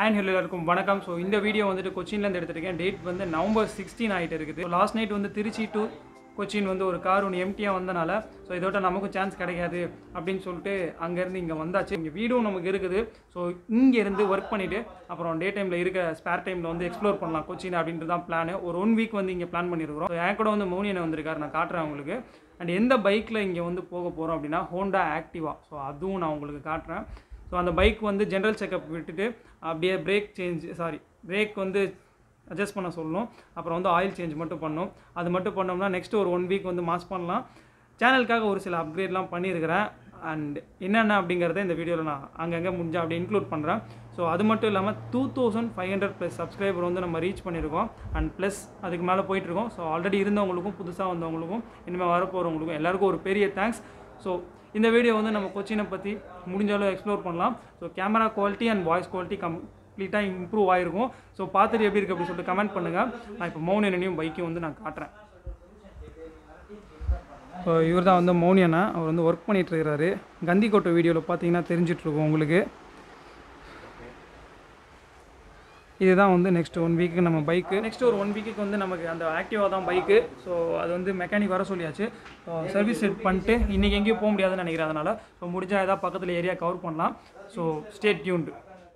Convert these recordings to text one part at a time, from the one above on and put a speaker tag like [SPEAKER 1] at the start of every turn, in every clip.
[SPEAKER 1] and hello எல்லாருக்கும் வணக்கம் so இந்த வீடியோ வந்துட்டு கொச்சின்லேருந்து எடுத்திருக்கேன் டேட் வந்து நவம்பர் சிக்ஸ்டீன் ஆகிட்டு இருக்குது லாஸ்ட் நைட் வந்து திருச்சி டு கொச்சின் வந்து ஒரு கார் ஒன்று எம்டியாக வந்தனால ஸோ இதோட நமக்கும் சான்ஸ் கிடைக்காது அப்படின்னு சொல்லிட்டு அங்கேருந்து இங்கே வந்தாச்சு இங்கே வீடும் நமக்கு இருக்குது ஸோ இங்கேருந்து ஒர்க் பண்ணிவிட்டு அப்புறம் டே டைமில் இருக்க ஸ்பேர் டைமில் வந்து எக்ஸ்ப்ளோர் பண்ணலாம் கொச்சின் அப்படின்றது தான் பிளான் ஒரு ஒன் வீக் வந்து இங்கே பிளான் பண்ணியிருக்கிறோம் ஸோ என் கூட வந்து மௌனியனை வந்திருக்காரு நான் காட்டுறேன் உங்களுக்கு அண்ட் எந்த பைக்கில் இங்கே வந்து போக போகிறோம் அப்படின்னா ஹோண்டா ஆக்டிவா ஸோ அதுவும் நான் உங்களுக்கு காட்டுறேன் ஸோ அந்த பைக் வந்து ஜென்ரல் செக்கப் விட்டுட்டு அப்படியே பிரேக் சேஞ்ச் சாரி பிரேக் வந்து அட்ஜஸ்ட் பண்ண சொல்லணும் அப்புறம் வந்து ஆயில் சேஞ்ச் மட்டும் பண்ணணும் அது மட்டும் பண்ணோம்னா நெக்ஸ்ட் ஒரு ஒன் வீக் வந்து மாஸ் பண்ணலாம் சேனலுக்காக ஒரு சில அப்கிரேட்லாம் பண்ணியிருக்கிறேன் அண்ட் என்னென்ன அப்படிங்கிறத இந்த வீடியோவில் நான் அங்கங்கே முடிஞ்ச அப்படி இன்க்ளூட் பண்ணுறேன் ஸோ அது மட்டும் இல்லாமல் two thousand five hundred plus subscriber வந்து நம்ம ரீச் பண்ணியிருக்கோம் அண்ட் ப்ளஸ் அதுக்கு மேலே போயிட்டுருக்கோம் ஸோ ஆல்ரெடி இருந்தவங்களுக்கும் புதுசாக வந்தவங்களுக்கும் இனிமேல் வரப்போகிறவங்களுக்கும் எல்லாருக்கும் ஒரு பெரிய தேங்க்ஸ் ஸோ இந்த வீடியோ வந்து நம்ம கொச்சினை பற்றி முடிஞ்ச அளவு எக்ஸ்ப்ளோர் பண்ணலாம் so camera quality and voice quality கம்ப்ளீட்டாக இம்ப்ரூவ் ஆகிருக்கும் ஸோ பார்த்துட்டு எப்படி இருக்குது அப்படின்னு சொல்லிட்டு கமெண்ட் பண்ணுங்கள் நான் இப்போ மௌனியனையும் பைக்கையும் வந்து நான் காட்டுறேன் இப்போ இவர் தான் வந்து மௌனியனா அவர் வந்து ஒர்க் பண்ணிட்டு இருக்கிறாரு கந்திக்கோட்டை வீடியோவில் பார்த்தீங்கன்னா தெரிஞ்சிட்ருக்கோம் உங்களுக்கு இதுதான் வந்து நெக்ஸ்ட் ஒன் வீக்கு நம்ம பைக்கு நெக்ஸ்ட் ஒரு ஒன் வீக்குக்கு வந்து நமக்கு அந்த ஆக்டிவா தான் பைக்கு ஸோ அது வந்து மெக்கானிக் வர சொல்லியாச்சு சர்வீஸ் செட் பண்ணிட்டு இன்றைக்கி எங்கேயும் போக முடியாதுன்னு நினைக்கிறேன் அதனால் ஸோ முடிஞ்சால் ஏதாவது பக்கத்தில் ஏரியா கவர் பண்ணலாம் ஸோ ஸ்டேட் டியூன்டு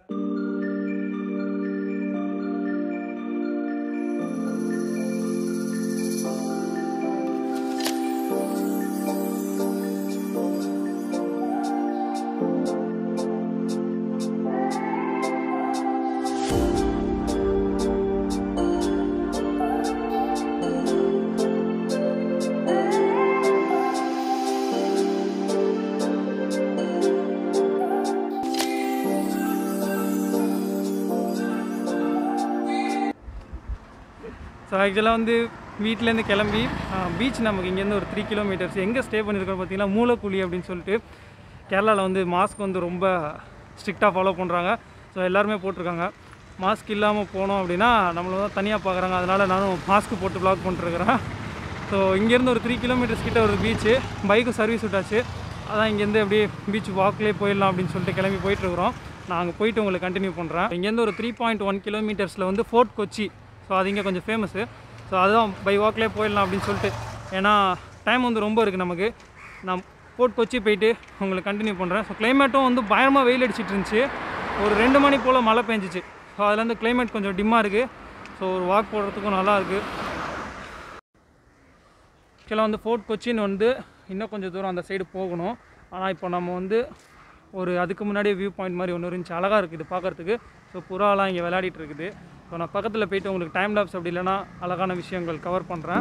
[SPEAKER 1] ஸோ ஆக்சுவலாக வந்து வீட்டிலேருந்து கிளம்பி பீச் நமக்கு இங்கேருந்து ஒரு த்ரீ கிலோமீட்டர்ஸ் எங்கே ஸ்டே பண்ணியிருக்கோம் பார்த்தீங்கன்னா மூலக்குழி அப்படின்னு சொல்லிட்டு கேரளாவில் வந்து மாஸ்க் வந்து ரொம்ப ஸ்ட்ரிக்டாக ஃபாலோ பண்ணுறாங்க ஸோ எல்லாருமே போட்டிருக்காங்க மாஸ்க் இல்லாமல் போனோம் அப்படின்னா நம்மளை தான் தனியாக பார்க்குறாங்க அதனால் நானும் மாஸ்க் போட்டு ப்ளாக் பண்ணிட்டுருக்கிறேன் ஸோ இங்கேருந்து ஒரு த்ரீ கிலோமீட்டர்ஸ் கிட்ட ஒரு பீச்சு பைக்கும் சர்வீஸ் விட்டாச்சு அதான் இங்கேருந்து அப்படியே பீச் வாக்லேயே போயிடலாம் அப்படின்னு சொல்லிட்டு கிளம்பி போயிட்டுருக்குறோம் நான் அங்கே போயிட்டு உங்களுக்கு கண்டினியூ பண்ணுறேன் இங்கேருந்து ஒரு த்ரீ பாயிண்ட் ஒன் கிலோமீட்டர்ஸில் வந்து ஃபோர்ட் கொச்சி ஸோ அது இங்கே கொஞ்சம் ஃபேமஸ்ஸு ஸோ அதுதான் பை வாக்லேயே போயிடலாம் அப்படின்னு சொல்லிட்டு ஏன்னா டைம் வந்து ரொம்ப இருக்குது நமக்கு நான் ஃபோர்ட் கொச்சி போயிட்டு உங்களுக்கு கண்டினியூ பண்ணுறேன் ஸோ கிளைமேட்டும் வந்து பயங்கரமாக வெயில் அடிச்சிட்டு இருந்துச்சு ஒரு ரெண்டு மணி போல் மழை பெஞ்சிச்சு ஸோ அதுலேருந்து கிளைமேட் கொஞ்சம் டிம்மாக இருக்குது ஸோ ஒரு வாக் போடுறதுக்கும் நல்லா இருக்குது ஆக்சுவலாக வந்து ஃபோர்ட் கொச்சின் வந்து இன்னும் கொஞ்சம் தூரம் அந்த சைடு போகணும் ஆனால் இப்போ நம்ம வந்து ஒரு அதுக்கு முன்னாடியே வியூ பாயிண்ட் மாதிரி ஒன்று இருந்துச்சு அழகாக இருக்குது இது பார்க்குறதுக்கு ஸோ புறாலாம் இங்கே விளையாடிட்டு இருக்குது ஸோ நான் பக்கத்தில் போயிட்டு உங்களுக்கு டைம் லாப்ஸ் அப்படி இல்லைன்னா அழகான விஷயங்கள் கவர் பண்ணுறேன்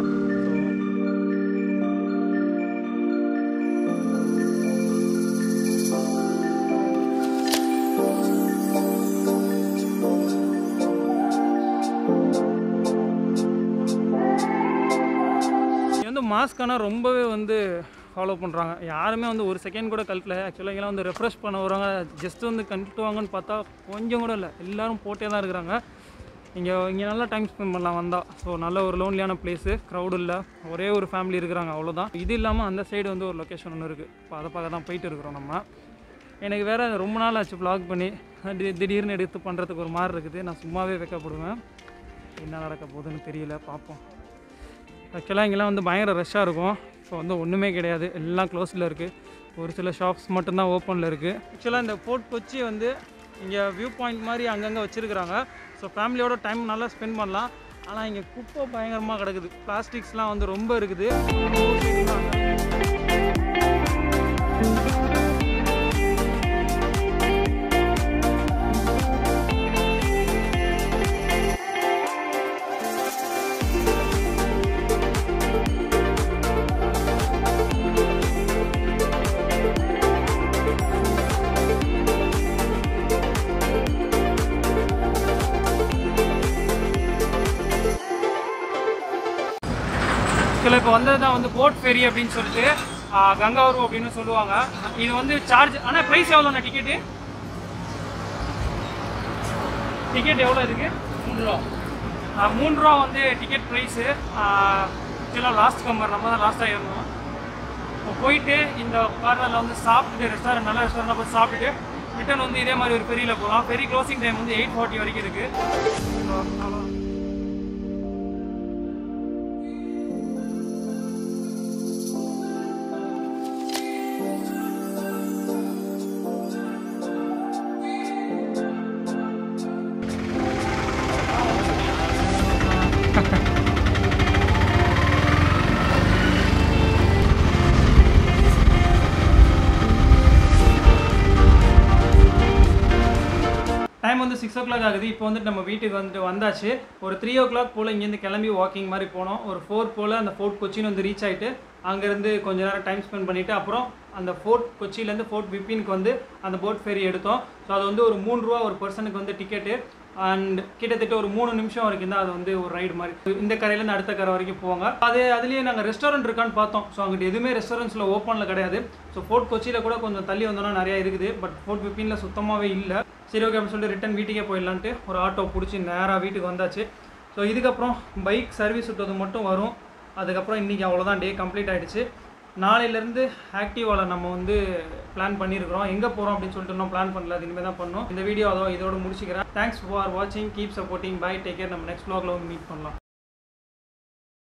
[SPEAKER 1] இங்கே வந்து மாஸ்க் ஆனால் ரொம்பவே வந்து ஃபாலோ பண்ணுறாங்க யாருமே வந்து ஒரு செகண்ட் கூட கழட்டல ஆக்சுவலாக இங்கெல்லாம் வந்து ரெஃப்ரெஷ் பண்ண வருவாங்க ஜஸ்ட் வந்து கழட்டுவாங்கன்னு பார்த்தா கொஞ்சம் கூட இல்லை எல்லோரும் போட்டே தான் இருக்கிறாங்க இங்கே இங்கே நல்லா டைம் ஸ்பெண்ட் பண்ணலாம் வந்தால் ஸோ நல்ல ஒரு லோன்லியான பிளேஸு க்ரௌடு இல்லை ஒரே ஒரு ஃபேமிலி இருக்கிறாங்க அவ்வளோதான் இது இல்லாமல் அந்த சைடு வந்து ஒரு லொக்கேஷன் ஒன்று இருக்குது இப்போ அதை பார்க்க தான் போயிட்டு இருக்கிறோம் நம்ம எனக்கு வேறு ரொம்ப நாள் ஆச்சு ப்ளாக் பண்ணி தி- திடீர்னு எடுத்து பண்ணுறதுக்கு ஒரு மாதிரி இருக்குது நான் சும்மாவே வைக்கப்படுவேன் என்ன நடக்க போகுதுன்னு தெரியல பார்ப்போம் ஆக்சுவலாக இங்கெல்லாம் வந்து பயங்கர ரஷ்ஷாக இருக்கும் இப்போ வந்து ஒன்றுமே கிடையாது எல்லாம் க்ளோஸில் இருக்குது ஒரு சில ஷாப்ஸ் மட்டும்தான் ஓப்பனில் இருக்குது ஆக்சுவலாக இந்த ஃபோர்ட் கொச்சி வந்து இங்கே வியூ பாயிண்ட் மாதிரி அங்கங்கே வச்சுருக்குறாங்க ஸோ ஃபேமிலியோட டைம் நல்லா ஸ்பெண்ட் பண்ணலாம் ஆனால் இங்கே குப்பை பயங்கரமாக கிடக்குது பிளாஸ்டிக்ஸ்லாம் வந்து ரொம்ப இருக்குது இதில் இப்போ வந்தது தான் வந்து போட் ஃபெரி அப்படின்னு சொல்லிட்டு ஆ, கங்காவரம் அப்படின்னு சொல்லுவாங்க இது வந்து சார்ஜ் ஆனால் ப்ரைஸ் எவ்வளோண்ணா டிக்கெட்டு டிக்கெட் எவ்வளோ இருக்கு மூணு ரூபா மூணு ரூபா வந்து டிக்கெட் ப்ரைஸு ஆக்சுவலாக லாஸ்ட் கம்பர் நம்ம தான் லாஸ்ட்டாக ஏறணும் இப்போ போயிட்டு இந்த கார்னரில் வந்து சாப்பிட்டுட்டு ரெஸ்டாரண்ட் நல்ல ரெஸ்டாரண்ட்டில் போய் சாப்பிட்டுட்டு ரிட்டர்ன் வந்து இதே மாதிரி ஒரு ஃபெரியில் போகலாம் ஃபெரி க்ளோசிங் டைம் வந்து எயிட் ஃபார்ட்டி வரைக்கும் இருக்குது டைம் வந்து சிக்ஸ் ஓ கிளாக் ஆகுது இப்போ வந்துட்டு நம்ம வீட்டுக்கு வந்துட்டு வந்தாச்சு ஒரு த்ரீ ஓ கிளாக் போல் இங்கேருந்து கிளம்பி வாக்கிங் மாதிரி போனோம் ஒரு ஃபோர் போல் அந்த ஃபோர்ட் கொச்சின் வந்து ரீச் ஆகிட்டு அங்கேருந்து கொஞ்ச நேரம் டைம் ஸ்பெண்ட் பண்ணிவிட்டு அப்புறம் அந்த ஃபோர்ட் கொச்சியிலேருந்து ஃபோர்ட் விப்பினுக்கு வந்து அந்த போட் ஃபேரி எடுத்தோம் ஸோ அது வந்து ஒரு மூணு ரூபா ஒரு பர்சனுக்கு வந்து டிக்கெட்டு அண்ட் கிட்டத்தட்ட ஒரு மூணு நிமிஷம் வரைக்கும் தான் அது வந்து ஒரு ரைடு மாதிரி இந்த கரையிலேருந்து அடுத்த கரை வரைக்கும் போவாங்க அது அதுலேயே நாங்கள் ரெஸ்டாரண்ட் இருக்கான்னு பார்த்தோம் ஸோ அங்கிட்டு எதுவுமே ரெஸ்டாரண்ட்ஸில் ஓப்பனில் கிடையாது ஸோ ஃபோர்ட் கொச்சியில் கூட கொஞ்சம் தள்ளி வந்தோம்னா நிறையா இருக்குது பட் ஃபோர்ட் விப்பினில் சுத்தமாகவே இல்லை சரி ஓகே அப்படின்னு சொல்லிட்டு ரிட்டன் வீட்டுக்கே போயிடலான்ட்டு ஒரு ஆட்டோ பிடிச்சி நேராக வீட்டுக்கு வந்தாச்சு ஸோ இதுக்கப்புறம் பைக் சர்வீஸ் விட்டது மட்டும் வரும் அதுக்கப்புறம் இன்றைக்கி அவ்வளோதான் டே கம்ப்ளீட் ஆகிடுச்சு நாளையிலேருந்து ஆக்டிவாவில் நம்ம வந்து பிளான் பண்ணியிருக்கிறோம் எங்கே போகிறோம் அப்படின்னு சொல்லிட்டு இன்னும் பிளான் பண்ணல அது இனிமேல் தான் பண்ணோம் இந்த வீடியோ அதோ இதோட முடிச்சுக்கிறேன் தேங்க்ஸ் ஃபார் வாட்சிங் keep supporting bye take care நம்ம நெக்ஸ்ட் vlogல வந்து மீட் பண்ணலாம்